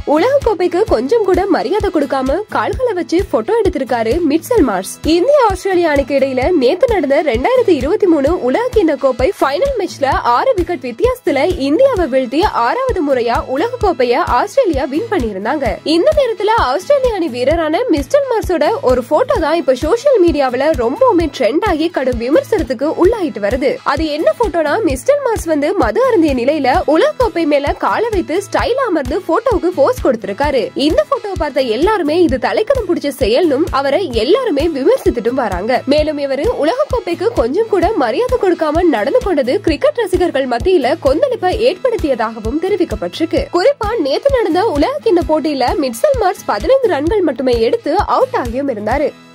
உலக கோப்பைக்கு கொஞ்சம் கூட மரியாதை கொடுக்காம கால்களை வச்சு போட்டோ எடுத்திருக்காரு மிட்சல் மார்ஸ் இந்திய ஆஸ்திரேலியா அணிக்கு இடையில நேத்து நடந்த ரெண்டாயிரத்தி இருபத்தி மூணு உலக கிண்ண கோப்பை ஃபைனல் மேட்ச்ல ஆறு விக்கெட் வித்தியாசத்துல இந்தியாவை வீழ்த்தி ஆறாவது முறையா உலக கோப்பைய ஆஸ்திரேலியா வின் பண்ணியிருந்தாங்க இந்த நேரத்துல ஆஸ்திரேலிய அணி வீரரான மிஸ்டர் மார்ஸோட ஒரு போட்டோ தான் இப்ப சோசியல் மீடியாவுல ரொம்பவுமே ட்ரெண்ட் ஆகி கடும் விமர்சனத்துக்கு உள்ளாயிட்டு வருது அது என்ன போட்டோனா மிஸ்டர் மார்ஸ் வந்து மது அருந்திய நிலையில உலக கோப்பை மேல காலை வைத்து ஸ்டைல் அமர்ந்து போட்டோவுக்கு போஸ் கொடுத்திருக்காரு இந்த போட்டோவை பார்த்த எல்லாருமே இது தலைக்கணம் பிடிச்ச செயல்னும் அவரை எல்லாருமே விமர்சித்துட்டும் வராங்க மேலும் இவரு உலக கோப்பைக்கு கொஞ்சம் கூட மரியாதை கொடுக்காம நடந்து கொண்டது கிரிக்கெட் ரசிகர்கள் மத்தியில கொந்தளிப்பை ஏற்படுத்தியதாகவும் தெரிவிக்கப்பட்டிருக்கு குறிப்பா நேத்து நடந்த உலக கிண்ண போட்டியில மிட்சல் மார்ஸ் பதினைந்து ரன்கள் மட்டுமே எடுத்து அவுட் ஆகியும் இருந்தாரு